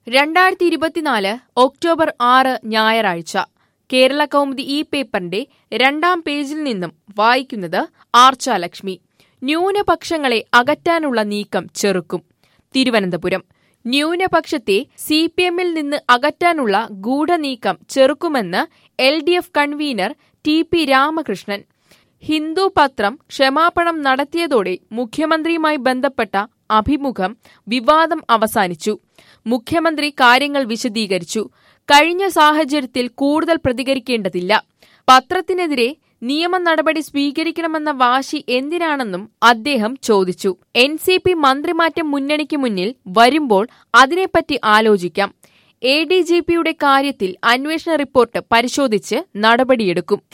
രണ്ടായിരത്തി ഇരുപത്തിനാല് ഒക്ടോബർ ആറ് ഞായറാഴ്ച കേരള കൗമുദി ഈ പേപ്പറിന്റെ രണ്ടാം പേജിൽ നിന്നും വായിക്കുന്നത് ആർച്ചാലക്ഷ്മി ന്യൂനപക്ഷങ്ങളെ അകറ്റാനുള്ള നീക്കം ചെറുക്കും തിരുവനന്തപുരം ന്യൂനപക്ഷത്തെ സി പി എമ്മിൽ നിന്ന് അകറ്റാനുള്ള ഗൂഢനീക്കം ചെറുക്കുമെന്ന് L D F convener T P Ramakrishnan Hindu പത്രം ക്ഷമാപണം നടത്തിയതോടെ മുഖ്യമന്ത്രിയുമായി ബന്ധപ്പെട്ട അഭിമുഖം വിവാദം അവസാനിച്ചു മുഖ്യമന്ത്രി കാര്യങ്ങൾ വിശദീകരിച്ചു കഴിഞ്ഞ സാഹചര്യത്തിൽ കൂടുതൽ പ്രതികരിക്കേണ്ടതില്ല പത്രത്തിനെതിരെ നിയമ നടപടി സ്വീകരിക്കണമെന്ന വാശി എന്തിനാണെന്നും അദ്ദേഹം ചോദിച്ചു എൻ സി പി മന്ത്രിമാറ്റം മുന്നണിക്ക് മുന്നിൽ വരുമ്പോൾ അതിനെപ്പറ്റി ആലോചിക്കാം എ ഡി ജി പിയുടെ കാര്യത്തിൽ അന്വേഷണ റിപ്പോർട്ട് പരിശോധിച്ച് നടപടിയെടുക്കും